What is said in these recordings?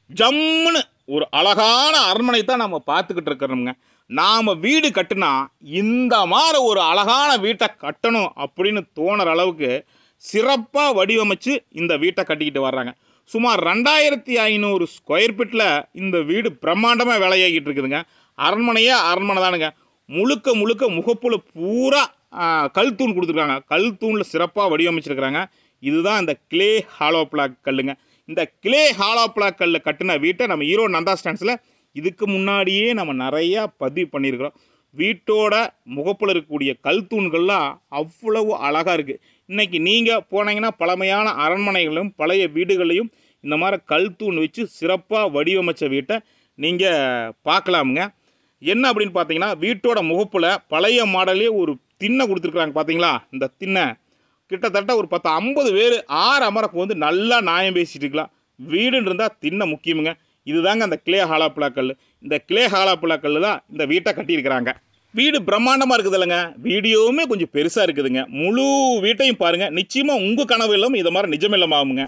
ஜம்முன்னு ஒரு அழகான அரண்மனை தான் நம்ம பார்த்துக்கிட்டு இருக்கிறோமுங்க நாம் வீடு கட்டுனா இந்த மாதிரி ஒரு அழகான வீட்டை கட்டணும் அப்படின்னு தோணுற அளவுக்கு சிறப்பாக வடிவமைச்சு இந்த வீட்டை கட்டிக்கிட்டு வர்றாங்க சுமார் ரெண்டாயிரத்தி ஐநூறு ஸ்கொயர் ஃபீட்டில் இந்த வீடு பிரம்மாண்டமாக விலையாகிட்டு இருக்குதுங்க அரண்மனையே அரண்மனை தானுங்க முழுக்க முழுக்க முகப்புல பூரா ஆ, கல் தூண் கொடுத்துருக்காங்க கல் தூணில் சிறப்பாக வடிவமைச்சிருக்கிறாங்க இதுதான் இந்த கிளே ஹாலோ பிளாக் கல்லுங்க இந்த கிளே ஹாலோ பிளாக் கல்ல கட்டின வீட்டை நம்ம ஈரோடு நந்தா ஸ்டாண்ட்ஸில் இதுக்கு முன்னாடியே நம்ம நிறையா பதிவு பண்ணியிருக்கிறோம் வீட்டோட முகப்பில் இருக்கக்கூடிய கல் தூண்கள்லாம் அவ்வளவு அழகாக இருக்குது இன்றைக்கி நீங்கள் போனீங்கன்னா பழமையான அரண்மனைகளும் பழைய வீடுகளையும் இந்த மாதிரி கல் தூண் வச்சு சிறப்பாக வடிவமைச்ச வீட்டை நீங்கள் பார்க்கலாமுங்க என்ன அப்படின்னு பார்த்தீங்கன்னா வீட்டோட முகப்பில் பழைய மாடலே ஒரு திண்ணை கொடுத்துருக்குறாங்க பார்த்தீங்களா இந்த திண்ணை கிட்டத்தட்ட ஒரு பத்து ஐம்பது பேர் ஆறு அமரக்கு வந்து நல்லா நியாயம் பேசிட்டு இருக்கலாம் வீடுன்னு இருந்தால் திண்ணை முக்கியமுங்க இதுதாங்க அந்த கிளே ஹாலாப்புலாக்கல் இந்த கிளே ஹாலாப்புலாக்கல் தான் இந்த வீட்டை கட்டியிருக்கிறாங்க வீடு பிரம்மாண்டமாக இருக்குது இல்லைங்க வீடியோவுமே கொஞ்சம் பெருசாக இருக்குதுங்க முழு வீட்டையும் பாருங்கள் நிச்சயமாக உங்கள் கனவு இல்லாமல் இதை மாதிரி நிஜமில்லமாகுங்க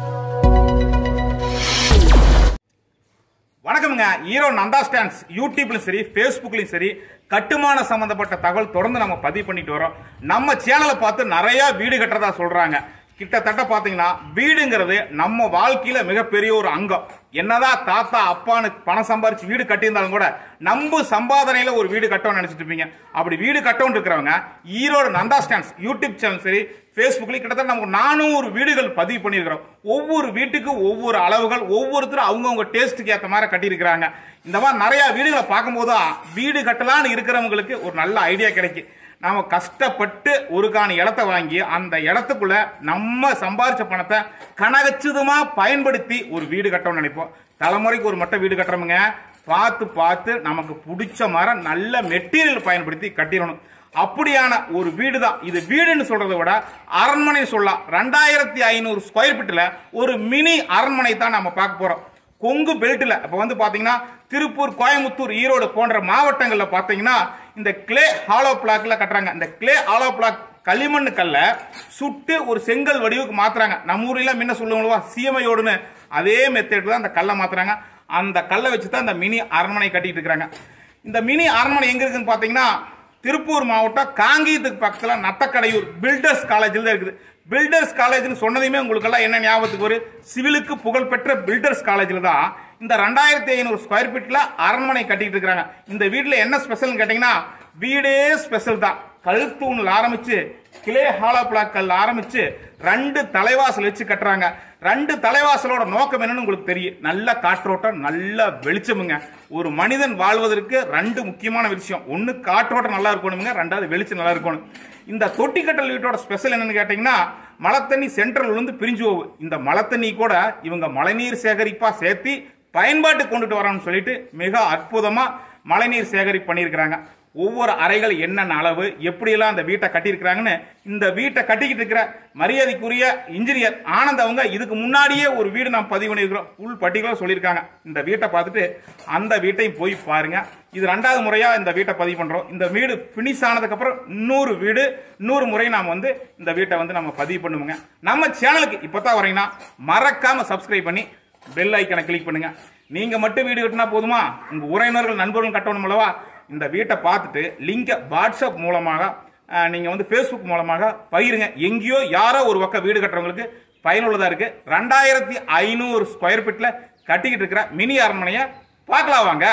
வணக்கம்ங்க ஈரோ நந்தா ஸ்டாண்ட்ஸ் யூடியூப்லையும் சரி ஃபேஸ்புக்லையும் சரி கட்டுமான சம்மந்தப்பட்ட தகவல் தொடர்ந்து நம்ம பதிவு பண்ணிட்டு வரோம் நம்ம சேனலை பார்த்து நிறைய வீடு கட்டுறதா சொல்றாங்க கிட்டத்தட்ட பார்த்தீங்கன்னா வீடுங்கிறது நம்ம வாழ்க்கையில மிகப்பெரிய ஒரு அங்கம் என்னதான் தாத்தா அப்பான்னு பணம் சம்பாரிச்சு வீடு கட்டியிருந்தாலும் கூட நம்ம சம்பாதனையில ஒரு வீடு கட்டணும்னு நினைச்சிட்டு இருப்பீங்க அப்படி வீடு கட்டணும்னு இருக்கிறவங்க Erode Nanda stands YouTube channel சரி ஃபேஸ்புக்லேயும் கிட்டத்தட்ட நமக்கு நானூறு வீடுகள் பதிவு பண்ணியிருக்கிறோம் ஒவ்வொரு வீட்டுக்கும் ஒவ்வொரு அளவுகள் ஒவ்வொருத்தரும் அவங்கவுங்க டேஸ்ட்டுக்கு ஏற்ற மாதிரி கட்டியிருக்கிறாங்க இந்த மாதிரி நிறைய வீடுகளை பார்க்கும்போது வீடு கட்டலான்னு இருக்கிறவங்களுக்கு ஒரு நல்ல ஐடியா கிடைக்கும் நாம கஷ்டப்பட்டு ஒரு காணி இடத்த வாங்கி அந்த இடத்துக்குள்ள நம்ம சம்பாரிச்ச பணத்தை கனகச்சிதமா பயன்படுத்தி ஒரு வீடு கட்டணும்னு நினைப்போம் தலைமுறைக்கு ஒரு மட்டை வீடு கட்டுறோமுங்க பார்த்து பார்த்து நமக்கு பிடிச்ச மாதிரி நல்ல மெட்டீரியல் பயன்படுத்தி கட்டிடணும் அப்படியான ஒரு வீடு தான் இது வீடுன்னு சொல்றதை விட அரண்மனை சொல்லலாம் ரெண்டாயிரத்தி ஐநூறு ஸ்கொயர் ஃபீட்டில் ஒரு மினி அரண்மனை தான் நம்ம பார்க்க போறோம் கொங்கு பெல்ட்டில் இப்போ வந்து பார்த்தீங்கன்னா திருப்பூர் கோயம்புத்தூர் ஈரோடு போன்ற மாவட்டங்களில் பார்த்தீங்கன்னா இந்த கிளே ஹாலோ பிளாக்ல கட்டுறாங்க இந்த கிளே ஹாலோ பிளாக் களிமண் கல்லை சுட்டு ஒரு செங்கல் வடிவுக்கு மாத்துறாங்க நம்ம ஊரில் முன்ன சொல்லுவாங்களா சிஎம்ஐயோடுன்னு அதே மெத்தேட் தான் அந்த கல்லை மாத்துறாங்க அந்த கல்லை வச்சு தான் இந்த மினி அரண்மனை கட்டிட்டு இருக்கிறாங்க இந்த மினி அரண்மனை எங்க இருக்குன்னு பார்த்தீங்கன்னா திருப்பூர் மாவட்டம் காங்கேயத்துக்கு பக்கத்தில் நத்தக்கடையூர் பில்டர்ஸ் காலேஜில் தான் இருக்குது பில்டர்ஸ் காலேஜ்னு சொன்னதையுமே உங்களுக்கெல்லாம் என்ன ஞாபகத்துக்கு வரும் சிவிலுக்கு புகழ்பெற்ற பில்டர்ஸ் காலேஜில் தான் இந்த ரெண்டாயிரத்தி ஐநூறு ஸ்கொயர் ஃபீட்டில் அரண்மனை கட்டிட்டு இருக்கிறாங்க இந்த வீட்டில் என்ன ஸ்பெஷல்னு கேட்டிங்கன்னா வீடே ஸ்பெஷல் தான் கழுத்தூணில் ஆரம்பிச்சு கிளே ஹாலோ பிளாக்கல் ஆரம்பிச்சு ரெண்டு தலைவாசல் வச்சு கட்டுறாங்க ரெண்டு தலைவாசலோட நோக்கம் என்னன்னு உங்களுக்கு தெரியும் நல்ல காற்றோட்டம் நல்ல வெளிச்சமுங்க ஒரு மனிதன் வாழ்வதற்கு ரெண்டு முக்கியமான விஷயம் ஒன்று காற்றோட்டம் நல்லா இருக்கணுங்க ரெண்டாவது வெளிச்சம் நல்லா இருக்கணும் இந்த தொட்டி கட்டல் வீட்டோட ஸ்பெஷல் என்னன்னு கேட்டிங்கன்னா மழை தண்ணி சென்ட்ரல் விழுந்து பிரிஞ்சு போகும் இந்த மழை தண்ணி கூட இவங்க மழைநீர் சேகரிப்பா சேர்த்து பயன்பாட்டு கொண்டுட்டு வரணும்னு சொல்லிட்டு மிக அற்புதமா மழைநீர் சேகரிப்பு பண்ணியிருக்கிறாங்க ஒவ்வொரு அறைகள் என்னென்ன அளவு எப்படியெல்லாம் அந்த வீட்டை கட்டியிருக்கிறாங்கன்னு இந்த வீட்டை கட்டிக்கிட்டு இருக்கிற மரியாதைக்குரிய இன்ஜினியர் ஆனந்த் அவங்க இதுக்கு முன்னாடியே ஒரு வீடு நாம் பதிவு பண்ணியிருக்கிறோம் ஃபுல் பர்டிகுலர் சொல்லியிருக்காங்க இந்த வீட்டை பார்த்துட்டு அந்த வீட்டையும் போய் பாருங்க இது ரெண்டாவது முறையா இந்த வீட்டை பதிவு பண்றோம் இந்த வீடு பினிஷ் ஆனதுக்கப்புறம் இன்னொரு வீடு இன்னொரு முறை நாம் வந்து இந்த வீட்டை வந்து நம்ம பதிவு பண்ணுவோங்க நம்ம சேனலுக்கு இப்போதான் வரீங்கன்னா மறக்காம சப்ஸ்கிரைப் பண்ணி பெல் ஐக்கனை கிளிக் பண்ணுங்க நீங்க மட்டும் வீடு கட்டினா போதுமா உங்க உறவினர்கள் நண்பர்கள் கட்டணும் அல்லவா இந்த வீட்டை பார்த்துட்டு லிங்கை வாட்ஸ்அப் மூலமாக அஹ், நீங்க வந்து ஃபேஸ்புக் மூலமாக பகிருங்க எங்கேயோ யாரோ ஒரு பக்கம் வீடு கட்டுறவங்களுக்கு பயனுள்ளதா இருக்கு ரெண்டாயிரத்தி ஐநூறு ஸ்கொயர் ஃபீட்ல கட்டிக்கிட்டு இருக்கிற மினி அரண்மனையை பார்க்கலாம் வாங்க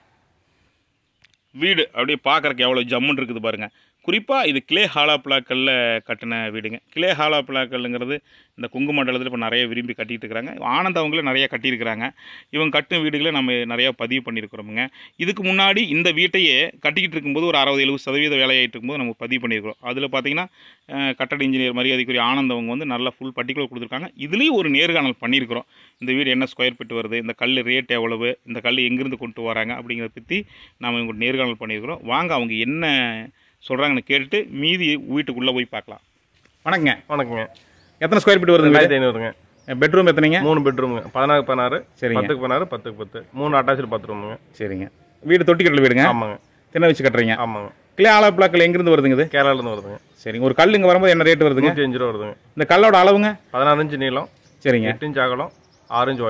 வீடு அப்படியே பார்க்கறக்கு எவ்வளோ ஜம்முன்னு இருக்குது பாருங்கள் குறிப்பாக இது கிளே ஹாலா பிளாக்கல்ல கட்டின வீடுங்க கிளே ஹாலா பிளாக்கல்லுங்கிறது இந்த கொங்கு மண்டலத்தில் இப்போ நிறைய விரும்பி கட்டிட்டு இருக்கிறாங்க ஆனந்த் அவங்களும் நிறைய கட்டியிருக்கிறாங்க இவங்க கட்டின வீடுகளை நம்ம நிறையா பதிவு பண்ணியிருக்கிறோமுங்க இதுக்கு முன்னாடி இந்த வீட்டையே கட்டிக்கிட்டு இருக்கும்போது ஒரு அறுபது எழுபது சதவீத வேலையாயிட்டு இருக்கும்போது நம்ம பதிவு பண்ணியிருக்கிறோம் அதில் பார்த்தீங்கன்னா அஹ், கட்டட இன்ஜினியர் மரியாதைக்குரிய ஆனந்த் அவங்க வந்து நல்ல ஃபுல் பர்டிகுலர் கொடுத்துருக்காங்க இதுலேயும் ஒரு நேர்காணல் பண்ணியிருக்கிறோம் இந்த வீடு என்ன ஸ்கொயர் ஃபீட் வருது இந்த கல் ரேட் எவ்வளவு இந்த கல் எங்கேருந்து கொண்டு வராங்க அப்படிங்கிறத பற்றி நம்ம இவங்க நேர்காணல் பண்ணியிருக்கிறோம் வாங்க அவங்க என்ன சொல்கிறாங்கன்னு கேட்டுட்டு மீதி வீட்டுக்குள்ளே போய் பார்க்கலாம் வணக்கங்க வணக்கங்க எத்தனை ஸ்கொயர் ஃபீட் வருதுங்க ரெண்டாயிரத்தி ஐநூறுங்க பெட்ரூம் எத்தனைங்க மூணு பெட்ரூமுங்க பதினாறு பதினாறு சரிங்க. பத்துக்கு பதினாறு பத்துக்கு பத்து மூணு அட்டாச்சு பாத்ரூமுங்க சரிங்க வீடு தொட்டி கட்டல் வீடுங்க ஆமாங்க திண்ணை வச்சு கட்டுறீங்க ஆமாங்க கிளே ஆலா பிளாக்கில் எங்கேருந்து வருதுங்க இது கேரளால இருந்து வருதுங்க சரிங்க ஒரு கல் இங்கே வரும்போது என்ன ரேட் வருதுங்க நூற்றி அஞ்சு ரூபா வருதுங்க இந்த கல்லோட அளவுங்க பதினாறு இன்ச்சு நீளம் சரிங்க எட்டு இன்ச்சு அகலம் ஆறு இன்ச்சு உயரம்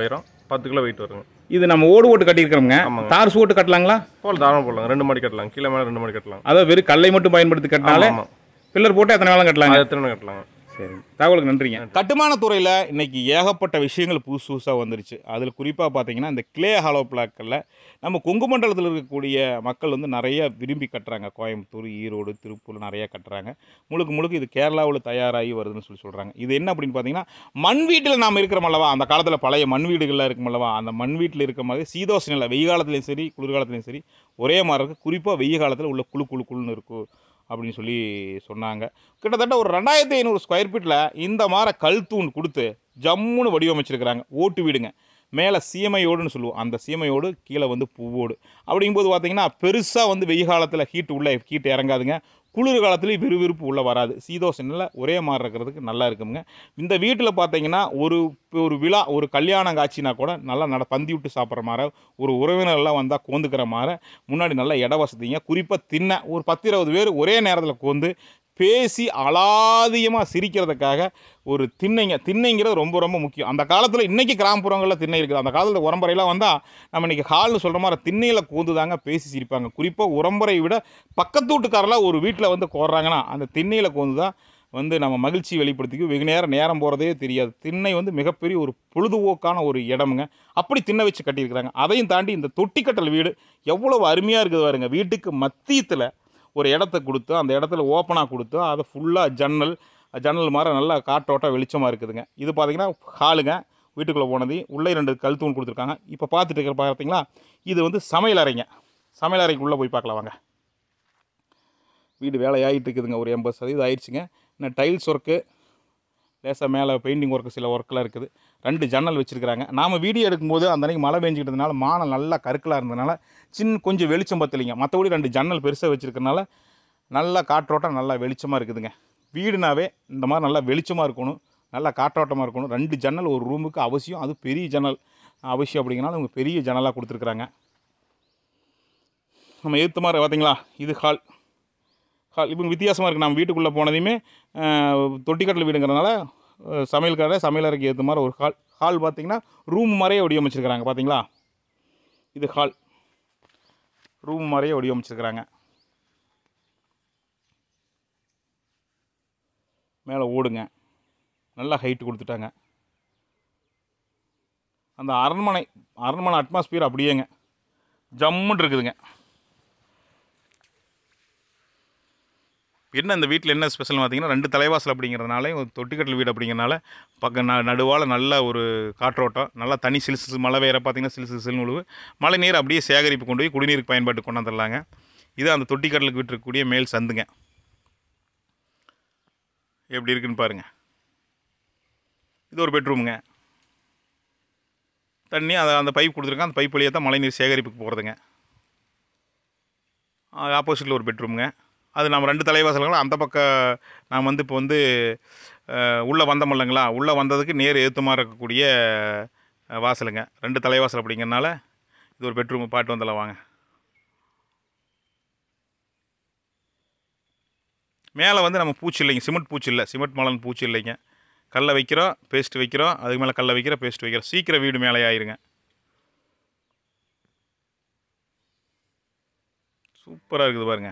பத்து கிலோ வெயிட் வருங்க இது நம்ம ஓடு ஓட்டு கட்டியிருக்கிறோங்க ஆமாங்க. தார் ஓட்டு கட்டலாங்களா போல் தாராளம் போடலாம் ரெண்டு மாடி கட்டலாம் கீழே மேலே ரெண்டு மாடி கட்டலாம் அதாவது வெறும் கல்லை மட்டும் பயன்படுத்தி கட்டினாலே ஆமாம் பில்லர் போட்டு எத்தனை வேலை கட்டலாங்க அது எத்தனை வேணா கட்டலாங்க சரி தகவலுக்கு நன்றிங்க கட்டுமான துறையில் இன்னைக்கு ஏகப்பட்ட விஷயங்கள் புதுசு புதுசாக வந்துருச்சு அதில் குறிப்பாக பார்த்தீங்கன்னா இந்த கிளே ஹாலோ பிளாக்கில் நம்ம கொங்கு மண்டலத்தில் இருக்கக்கூடிய மக்கள் வந்து நிறைய விரும்பி கட்டுறாங்க கோயம்புத்தூர் ஈரோடு திருப்பூர் நிறைய கட்டுறாங்க முழுக்க முழுக்க இது கேரளாவில் தயாராகி வருதுன்னு சொல்லி சொல்கிறாங்க இது என்ன அப்படின்னு பார்த்தீங்கன்னா மண் வீட்டில் நாம் இருக்கிறோம் அல்லவா அந்த காலத்தில் பழைய மண் வீடுகள்லாம் இருக்கும் அல்லவா அந்த மண் வீட்டில் இருக்க மாதிரி சீதோஷ நிலை வெய்ய காலத்துலையும் சரி குளிர்காலத்துலையும் சரி ஒரே மாதிரி இருக்குது குறிப்பாக வெய்ய காலத்தில் உள்ள குழு குழு குழுன்னு இருக்கும் அப்படின்னு சொல்லி சொன்னாங்க கிட்டத்தட்ட ஒரு ரெண்டாயிரத்தி ஐநூறு ஸ்கொயர் ஃபீட்டில் இந்த மாதிரி கல் தூண் கொடுத்து ஜம்முன்னு வடிவமைச்சிருக்கிறாங்க ஓட்டு வீடுங்க மேலே சீமையோடுன்னு சொல்லுவோம் அந்த சீமையோடு கீழே வந்து பூவோடு அப்படிங்கும்போது பார்த்தீங்கன்னா பெருசாக வந்து வெய்ய காலத்தில் ஹீட் உள்ள ஹீட் இறங்காதுங்க குளிர் காலத்துலேயும் விறுவிறுப்பு உள்ளே வராது சீதோஷனில் ஒரே மாதிரி இருக்கிறதுக்கு நல்லா இருக்குங்க இந்த வீட்டில் பார்த்தீங்கன்னா ஒரு ஒரு விழா ஒரு கல்யாணம் காட்சினா கூட நல்லா நட பந்தி விட்டு சாப்பிட்ற மாதிரி ஒரு உறவினர்லாம் வந்தால் கோந்துக்கிற மாதிரி முன்னாடி நல்ல இட வசதிங்க குறிப்பாக தின்ன ஒரு பத்து இருபது பேர் ஒரே நேரத்தில் கோந்து பேசி அலாதியமாக சிரிக்கிறதுக்காக ஒரு திண்ணைங்க திண்ணைங்கிறது ரொம்ப ரொம்ப முக்கியம் அந்த காலத்தில் இன்றைக்கி கிராமப்புறங்களில் திண்ணை இருக்குது அந்த காலத்தில் உரம்பரையெல்லாம் வந்தால் நம்ம இன்றைக்கி ஹால்னு சொல்கிற மாதிரி திண்ணையில் கோந்து தாங்க பேசி சிரிப்பாங்க குறிப்பாக உரம்பரை விட பக்கத்து வீட்டுக்காரெல்லாம் ஒரு வீட்டில் வந்து கோர்றாங்கன்னா அந்த திண்ணையில் கோந்து தான் வந்து நம்ம மகிழ்ச்சி வெளிப்படுத்திக்கும் வெகு நேரம் நேரம் போகிறதே தெரியாது திண்ணை வந்து மிகப்பெரிய ஒரு பொழுதுபோக்கான ஒரு இடமுங்க அப்படி திண்ணை வச்சு கட்டியிருக்கிறாங்க அதையும் தாண்டி இந்த தொட்டிக்கட்டல் வீடு எவ்வளவு அருமையாக இருக்குது பாருங்க வீட்டுக்கு மத்தியத்தில் ஒரு இடத்த கொடுத்து அந்த இடத்துல ஓப்பனாக கொடுத்து அதை ஃபுல்லாக ஜன்னல் ஜன்னல் மாதிரி நல்லா காற்றோட்டம் வெளிச்சமாக இருக்குதுங்க இது பார்த்தீங்கன்னா ஹாலுங்க வீட்டுக்குள்ளே போனது உள்ளே ரெண்டு கல் தூண் கொடுத்துருக்காங்க இப்போ பார்த்துட்டு இருக்கிற பார்த்தீங்களா இது வந்து சமையல் அறைங்க சமையல் அறைக்கு உள்ளே போய் பார்க்கலாம் வாங்க வீடு வேலை ஆகிட்டு இருக்குதுங்க ஒரு எண்பது சதவீதம் ஆயிடுச்சுங்க இன்னும் டைல்ஸ் ஒர்க்கு லேசாக மேலே பெயிண்டிங் ஒர்க்கு சில ஒர்க்கெலாம் இருக்குது ரெண்டு ஜன்னல் வச்சுருக்கிறாங்க நாம் வீடியோ எடுக்கும்போது அந்த அன்றைக்கி மழை பெஞ்சிக்கிட்டதுனால மானம் நல்லா கருக்கலாக இருந்ததுனால சின்ன கொஞ்சம் வெளிச்சம் பத்தலைங்க மற்றபடி ரெண்டு ஜன்னல் பெருசாக வச்சுருக்கனால நல்லா காற்றோட்டம் நல்லா வெளிச்சமாக இருக்குதுங்க வீடுனாவே இந்த மாதிரி நல்லா வெளிச்சமாக இருக்கணும் நல்லா காற்றோட்டமாக இருக்கணும் ரெண்டு ஜன்னல் ஒரு ரூமுக்கு அவசியம் அது பெரிய ஜன்னல் அவசியம் அப்படிங்கிறனால அவங்க பெரிய ஜன்னலாக கொடுத்துருக்குறாங்க நம்ம எதிர்த்த மாதிரி பார்த்தீங்களா இது ஹால் ஹால் இப்போ வித்தியாசமாக இருக்குது நம்ம வீட்டுக்குள்ளே போனதையுமே தொட்டிக்கட்டில் வீடுங்கிறதுனால அஹ், சமையல்கார சமையல் அறைக்கு ஏற்ற மாதிரி ஒரு ஹால் ஹால் பார்த்தீங்கன்னா ரூம் மாதிரியே வடிவமைச்சிருக்கிறாங்க பார்த்தீங்களா இது ஹால் ரூம் மாதிரியே வடிவமைச்சிருக்கிறாங்க மேலே ஓடுங்க நல்லா ஹைட்டு கொடுத்துட்டாங்க அந்த அரண்மனை அரண்மனை அட்மாஸ்பியர் அப்படியேங்க ஜம்முன்னு இருக்குதுங்க என்ன இந்த வீட்டில் என்ன ஸ்பெஷல் பார்த்தீங்கன்னா ரெண்டு தலைவாசல் அப்படிங்கிறதுனால ஒரு தொட்டிக்கட்டில் வீடு அப்படிங்கிறனால பக்கம் ந நடுவால் நல்ல ஒரு காற்றோட்டம் நல்லா தனி சிலு சிலு மழை வேற பார்த்தீங்கன்னா சிலு சிலு சிலுன்னு உழுவு மழை நீர் அப்படியே சேகரிப்பு கொண்டு போய் குடிநீருக்கு பயன்பாட்டு கொண்டு வந்துடலாங்க இது அந்த தொட்டிக்கடலுக்கு விட்டுருக்கக்கூடிய மேல் சந்துங்க எப்படி இருக்குன்னு பாருங்க இது ஒரு பெட்ரூமுங்க தண்ணி அதை அந்த பைப் கொடுத்துருக்கேன் அந்த பைப் வழியாக தான் மழைநீர் சேகரிப்புக்கு போகிறதுங்க ஆப்போசிட்டில் ஒரு பெட்ரூமுங்க அது நம்ம ரெண்டு தலைவாசல்களும் அந்த பக்கம் நாம் வந்து இப்போ வந்து உள்ளே வந்தோம் இல்லைங்களா உள்ளே வந்ததுக்கு நேர் ஏற்றுமா இருக்கக்கூடிய அஹ், வாசலுங்க ரெண்டு தலைவாசல் அப்படிங்கிறனால இது ஒரு பெட்ரூம் பாட்டு வந்துடலாம் வாங்க மேலே வந்து நம்ம பூச்சி இல்லைங்க சிமெண்ட் பூச்சி இல்லை சிமெண்ட் மலன் பூச்சி இல்லைங்க கல்லை வைக்கிறோம் பேஸ்ட் வைக்கிறோம் அதுக்கு மேலே கல்லை வைக்கிறோம் பேஸ்ட் வைக்கிறோம் சீக்கிரம் வீடு மேலே ஆயிருங்க சூப்பராக இருக்குது பாருங்க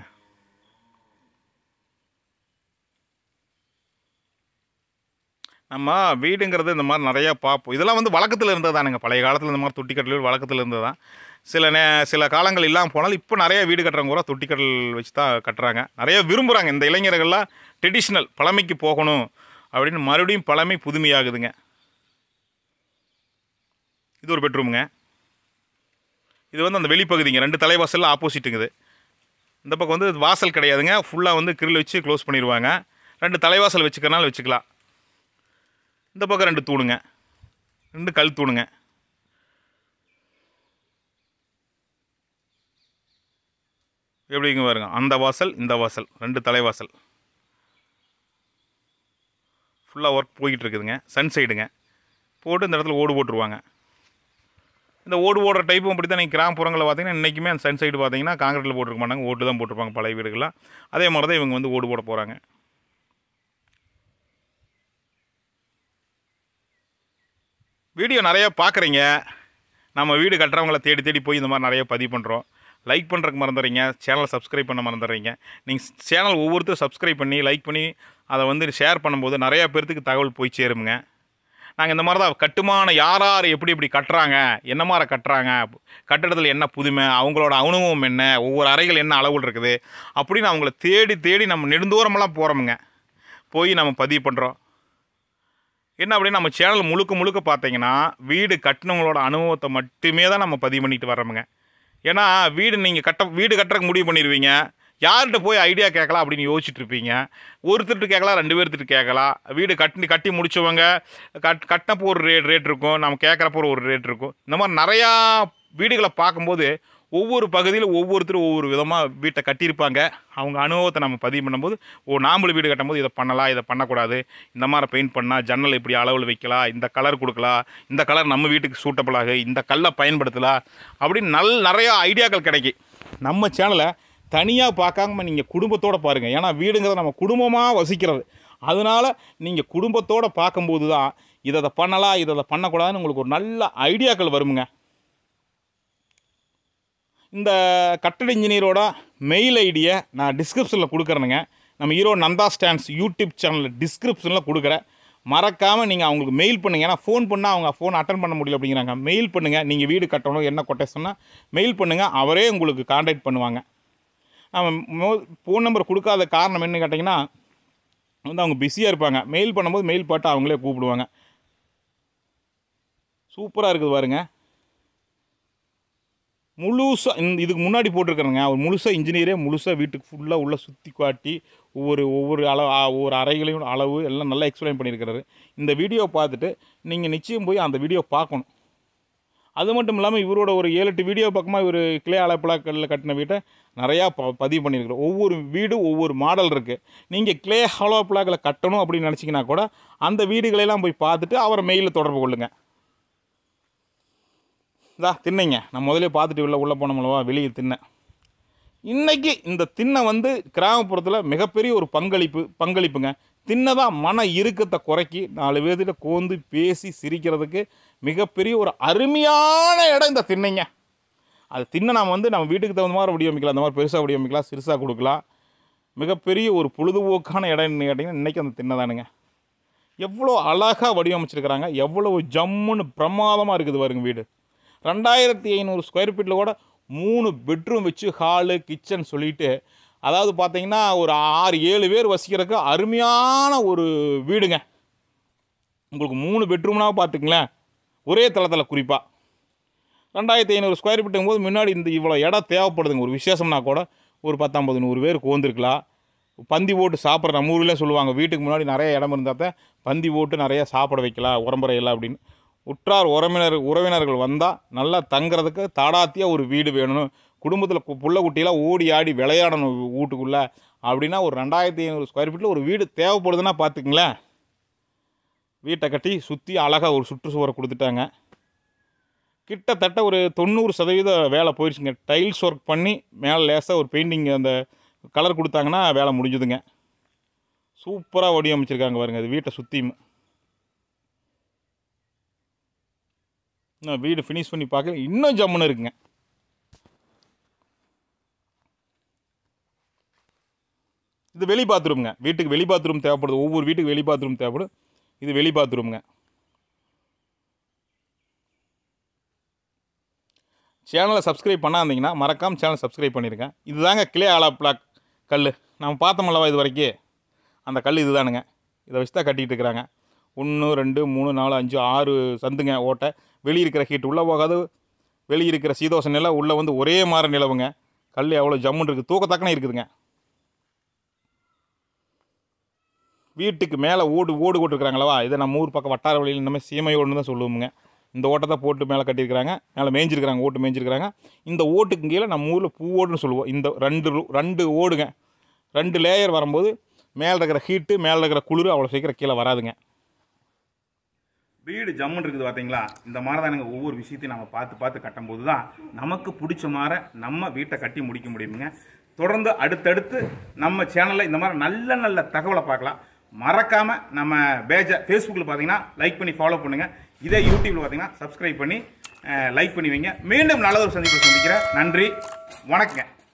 நம்ம வீடுங்கிறது இந்த மாதிரி நிறையா பார்ப்போம் இதெல்லாம் வந்து வழக்கத்தில் இருந்தது தானுங்க பழைய காலத்தில் இந்த மாதிரி தொட்டிக்கட்டில் வழக்கத்தில் இருந்தது தான் சில நே சில காலங்கள் இல்லாமல் போனாலும் இப்போ நிறைய வீடு கட்டுறவங்க கூட தொட்டிக்கடல் வச்சு தான் கட்டுறாங்க நிறைய விரும்புகிறாங்க இந்த இளைஞர்கள்லாம் ட்ரெடிஷ்னல் பழமைக்கு போகணும் அப்படின்னு மறுபடியும் பழமை புதுமையாகுதுங்க இது ஒரு பெட்ரூமுங்க இது வந்து அந்த வெளிப்பகுதிங்க ரெண்டு தலைவாசலில் ஆப்போசிட்டுங்குது இந்த பக்கம் வந்து வாசல் கிடையாதுங்க ஃபுல்லாக வந்து கிரில் வச்சு க்ளோஸ் பண்ணிடுவாங்க ரெண்டு தலைவாசல் வச்சுக்கிறனால வச்சுக்கலாம் இந்த பக்கம் ரெண்டு தூணுங்க ரெண்டு கல் தூணுங்க எப்படிங்க பாருங்க அந்த வாசல் இந்த வாசல் ரெண்டு தலைவாசல் ஃபுல்லாக ஒர்க் போய்கிட்டு இருக்குதுங்க சன் சைடுங்க போட்டு இந்த இடத்துல ஓடு போட்டுருவாங்க இந்த ஓடு ஓடுற டைப்பும் அப்படி தான் நீங்கள் கிராமப்புறங்களில் பார்த்தீங்கன்னா இன்றைக்குமே அந்த சன் சைடு பார்த்தீங்கன்னா காங்கிரீட்டில் போட்டிருக்க மாட்டாங்க ஓட்டு தான் போட்டிருப்பாங்க பழைய வீடுகள்லாம் அதே மாதிரி தான் இவங்க வந்து ஓடு போட போகிறாங்க வீடியோ நிறையா பார்க்குறீங்க நம்ம வீடு கட்டுறவங்கள தேடி தேடி போய் இந்த மாதிரி நிறைய பதிவு பண்ணுறோம் லைக் பண்ணுறதுக்கு மறந்துடுறீங்க சேனலை சப்ஸ்கிரைப் பண்ண மறந்துடுறீங்க நீங்கள் சேனல் ஒவ்வொருத்தரும் சப்ஸ்கிரைப் பண்ணி லைக் பண்ணி அதை வந்து ஷேர் பண்ணும்போது நிறையா பேர்த்துக்கு தகவல் போய் சேருமுங்க நாங்கள் இந்த மாதிரி தான் கட்டுமானம் யார் யார் எப்படி எப்படி கட்டுறாங்க என்ன மாதிரி கட்டுறாங்க கட்டடத்தில் என்ன புதுமை அவங்களோட அனுபவம் என்ன ஒவ்வொரு அறைகள் என்ன அளவுகள் இருக்குது அப்படின்னு அவங்கள தேடி தேடி நம்ம நெடுந்தூரமெல்லாம் போகிறோமுங்க போய் நம்ம பதிவு பண்ணுறோம் என்ன அப்படின்னு நம்ம சேனல் முழுக்க முழுக்க பார்த்தீங்கன்னா வீடு கட்டினவங்களோட அனுபவத்தை மட்டுமே தான் நம்ம பதிவு பண்ணிட்டு வர்றோமுங்க ஏன்னா வீடு நீங்கள் கட்ட வீடு கட்டுறதுக்கு முடிவு பண்ணிடுவீங்க யார்கிட்ட போய் ஐடியா கேட்கலாம் அப்படின்னு யோசிச்சுட்டு இருப்பீங்க ஒருத்தர்கிட்ட கேட்கலாம் ரெண்டு பேர்த்திட்டு கேட்கலாம் வீடு கட்டி கட்டி முடிச்சவங்க கட் கட்டினப்போ ஒரு ரேட் ரேட் இருக்கும் நம்ம கேட்குறப்போ ஒரு ரேட் இருக்கும் இந்த மாதிரி நிறையா வீடுகளை பார்க்கும்போது ஒவ்வொரு பகுதியில் ஒவ்வொருத்தரும் ஒவ்வொரு விதமாக வீட்டை கட்டியிருப்பாங்க அவங்க அனுபவத்தை நம்ம பதிவு பண்ணும்போது ஓ நாமளும் வீடு கட்டும்போது இதை பண்ணலாம் இதை பண்ணக்கூடாது இந்த மாதிரி பெயிண்ட் பண்ணால் ஜன்னல் இப்படி அளவில் வைக்கலாம் இந்த கலர் கொடுக்கலாம் இந்த கலர் நம்ம வீட்டுக்கு சூட்டபிளாக இந்த கல்லை பயன்படுத்தலாம் அப்படின்னு நல் நிறையா ஐடியாக்கள் கிடைக்கும் நம்ம சேனலை தனியாக பார்க்காம நீங்கள் குடும்பத்தோடு பாருங்கள் ஏன்னா வீடுங்கிறது நம்ம குடும்பமாக வசிக்கிறது அதனால் நீங்கள் குடும்பத்தோடு பார்க்கும்போது தான் இதை இதை பண்ணலாம் இதை இதை பண்ணக்கூடாதுன்னு உங்களுக்கு ஒரு நல்ல ஐடியாக்கள் வருமுங்க இந்த கட்டட இன்ஜினியரோட மெயில் ஐடியை நான் டிஸ்கிரிப்ஷனில் கொடுக்குறேனுங்க நம்ம ஹீரோ நந்தா ஸ்டாண்ட்ஸ் யூடியூப் சேனலில் டிஸ்கிரிப்ஷனில் கொடுக்குறேன் மறக்காமல் நீங்கள் அவங்களுக்கு மெயில் பண்ணுங்கள் ஏன்னா ஃபோன் பண்ணால் அவங்க ஃபோன் அட்டன் பண்ண முடியல அப்படிங்கிறாங்க மெயில் பண்ணுங்கள் நீங்கள் வீடு கட்டணும் என்ன கொட்டேஷன்னா மெயில் பண்ணுங்கள் அவரே உங்களுக்கு காண்டாக்ட் பண்ணுவாங்க நம்ம ஃபோன் நம்பர் கொடுக்காத காரணம் என்ன கேட்டிங்கன்னா வந்து அவங்க பிஸியாக இருப்பாங்க மெயில் பண்ணும்போது மெயில் பாட்டு அவங்களே கூப்பிடுவாங்க சூப்பராக இருக்குது பாருங்க முழுசாக இந்த இதுக்கு முன்னாடி போட்டிருக்கிறேங்க அவர் முழுசாக இன்ஜினியரே முழுசாக வீட்டுக்கு ஃபுல்லாக உள்ளே சுற்றி காட்டி ஒவ்வொரு ஒவ்வொரு அளவு ஆ, ஒவ்வொரு அறைகளையும் அளவு எல்லாம் நல்லா எக்ஸ்பிளைன் பண்ணியிருக்கிறாரு இந்த வீடியோ பார்த்துட்டு நீங்கள் நிச்சயம் போய் அந்த வீடியோ பார்க்கணும் அது மட்டும் இல்லாமல் இவரோட ஒரு ஏழு எட்டு வீடியோ பக்கமாக இவர் கிளே அலப்பிளாக்கல்ல கட்டின வீட்டை நிறையா ப பதிவு பண்ணியிருக்கிறோம் ஒவ்வொரு வீடு ஒவ்வொரு மாடல் இருக்குது நீங்கள் கிளே ஹலோ பிளாக்கில் கட்டணும் அப்படின்னு நினச்சிங்கன்னா கூட அந்த வீடுகளெல்லாம் போய் பார்த்துட்டு அவரை மெயிலில் தொடர்பு கொள்ளுங்கள் இதா திண்ணைங்க நான் முதல்ல பார்த்துட்டு உள்ள உள்ளே போனோம்லவா வெளியே திண்ணை இன்னைக்கு இந்த திண்ணை வந்து கிராமப்புறத்தில் மிகப்பெரிய ஒரு பங்களிப்பு பங்களிப்புங்க திண்ணை தான் மன இறுக்கத்தை குறைக்கி நாலு பேர்த்திட்ட கோந்து பேசி சிரிக்கிறதுக்கு மிகப்பெரிய ஒரு அருமையான இடம் இந்த திண்ணைங்க அது திண்ணை நாம் வந்து நம்ம வீட்டுக்கு தகுந்த மாதிரி வடிவமைக்கலாம் அந்த மாதிரி பெருசாக வடிவமைக்கலாம் சிறுசாக கொடுக்கலாம் மிகப்பெரிய ஒரு பொழுதுபோக்கான இடம்னு கேட்டிங்கன்னா இன்றைக்கி அந்த திண்ணை தானுங்க எவ்வளோ அழகாக வடிவமைச்சிருக்கிறாங்க எவ்வளோ ஜம்முன்னு பிரமாதமாக இருக்குது பாருங்க வீடு ரெண்டாயிரத்தி ஐநூறு ஸ்கொயர் ஃபீட்டில் கூட மூணு பெட்ரூம் வச்சு ஹாலு கிச்சன் சொல்லிட்டு அதாவது பார்த்தீங்கன்னா ஒரு ஆறு ஏழு பேர் வசிக்கிறதுக்கு அருமையான ஒரு வீடுங்க உங்களுக்கு மூணு பெட்ரூம்னா பார்த்துங்களேன் ஒரே தளத்தில் குறிப்பாக ரெண்டாயிரத்தி ஐநூறு ஸ்கொயர் ஃபீட்டுங்கும் போது முன்னாடி இந்த இவ்வளோ இடம் தேவைப்படுதுங்க ஒரு விசேஷம்னா கூட ஒரு பத்தம்பது நூறு பேர் கோந்திருக்கலாம் பந்தி போட்டு சாப்பிட்ற நம்ம ஊர்லேயே சொல்லுவாங்க வீட்டுக்கு முன்னாடி நிறைய இடம் இருந்தால் தான் பந்தி போட்டு நிறைய சாப்பிட வைக்கலாம் உரம்புறையெல்லாம் அப்படின்னு உற்றார் உறவினர் உறவினர்கள் வந்தால் நல்லா தங்குறதுக்கு தாடாத்தியாக ஒரு வீடு வேணும் குடும்பத்தில் கு- புள்ள குட்டியெல்லாம் ஓடி ஆடி விளையாடணும் வீட்டுக்குள்ளே அப்படின்னா ஒரு ரெண்டாயிரத்தி ஐநூறு ஸ்கொயர் ஃபீட்டில் ஒரு வீடு தேவைப்படுதுன்னா பார்த்துங்களேன் வீட்டை கட்டி சுற்றி அழகாக ஒரு சுற்றுச்சுவரை கொடுத்துட்டாங்க கிட்டத்தட்ட ஒரு தொண்ணூறு சதவீத வேலை போயிடுச்சுங்க டைல்ஸ் ஒர்க் பண்ணி மேலே லேசாக ஒரு பெயிண்டிங் அந்த கலர் கொடுத்தாங்கன்னா வேலை முடிஞ்சுதுங்க சூப்பராக வடிவமைச்சிருக்காங்க பாருங்க அது வீட்டை சுற்றியும் இன்னும் வீடு ஃபினிஷ் பண்ணி பார்க்க இன்னும் ஜம்முன்னு இருக்குங்க இது வெளி பாத்ரூம்ங்க வீட்டுக்கு வெளி பாத்ரூம் தேவைப்படுது ஒவ்வொரு வீட்டுக்கு வெளி பாத்ரூம் தேவைப்படும் இது வெளி பாத்ரூம்ங்க சேனலை சப்ஸ்கிரைப் பண்ணாதீங்கன்னா மறக்காம சேனல் சப்ஸ்கிரைப் பண்ணியிருக்கேன் இதுதாங்க கிளே ஆலா பிளாக் கல் நம்ம பார்த்தோமல்லவா இது வரைக்கும் அந்த கல் இதுதானுங்க இதை வச்சு தான் கட்டிகிட்டு இருக்கிறாங்க ஒன்று ரெண்டு மூணு நாலு அஞ்சு ஆறு சந்துங்க ஓட்டை வெளியே இருக்கிற ஹீட் உள்ளே போகாது வெளியே இருக்கிற சீதோஷ நிலை உள்ளே வந்து ஒரே மாதிரி நிலவுங்க கல் எவ்வளோ ஜம்முன்னு இருக்குது தூக்கத்தக்கனே இருக்குதுங்க வீட்டுக்கு மேலே ஓடு ஓடு போட்டுருக்குறாங்களவா இதை நம்ம ஊர் பக்கம் வட்டார வழியில் இந்த மாதிரி சீமை ஓடுன்னு தான் சொல்லுவோமுங்க இந்த ஓட்டத்தை போட்டு மேலே கட்டியிருக்கிறாங்க மேலே மேய்ஞ்சிருக்கிறாங்க ஓட்டு மேய்ஞ்சிருக்கிறாங்க இந்த ஓட்டுக்கு கீழே நம்ம ஊரில் பூ ஓடுன்னு சொல்லுவோம் இந்த ரெண்டு ரு- ரெண்டு ஓடுங்க ரெண்டு லேயர் வரும்போது மேலே இருக்கிற ஹீட்டு மேலே இருக்கிற குளிர் அவ்வளோ சீக்கிரம் கீழே வராதுங்க வீடு ஜம்முன்னு இருக்குது பார்த்தீங்களா இந்த மாதிரி தானுங்க ஒவ்வொரு விஷயத்தையும் நம்ம பார்த்து பார்த்து கட்டும்போது தான் நமக்கு பிடிச்ச மாதிரி நம்ம வீட்டை கட்டி முடிக்க முடியுமுங்க தொடர்ந்து அடுத்தடுத்து நம்ம சேனலில் இந்த மாதிரி நல்ல நல்ல தகவலை பார்க்கலாம் மறக்காம நம்ம பேஜை ஃபேஸ்புக்கில் பார்த்தீங்கன்னா லைக் பண்ணி ஃபாலோ பண்ணுங்க இதே யூடியூப்ல பார்த்தீங்கன்னா சப்ஸ்கிரைப் பண்ணி லைக் பண்ணி வைங்க மீண்டும் நல்ல ஒரு சந்திப்பு சந்திக்கிறேன் நன்றி வணக்கங்க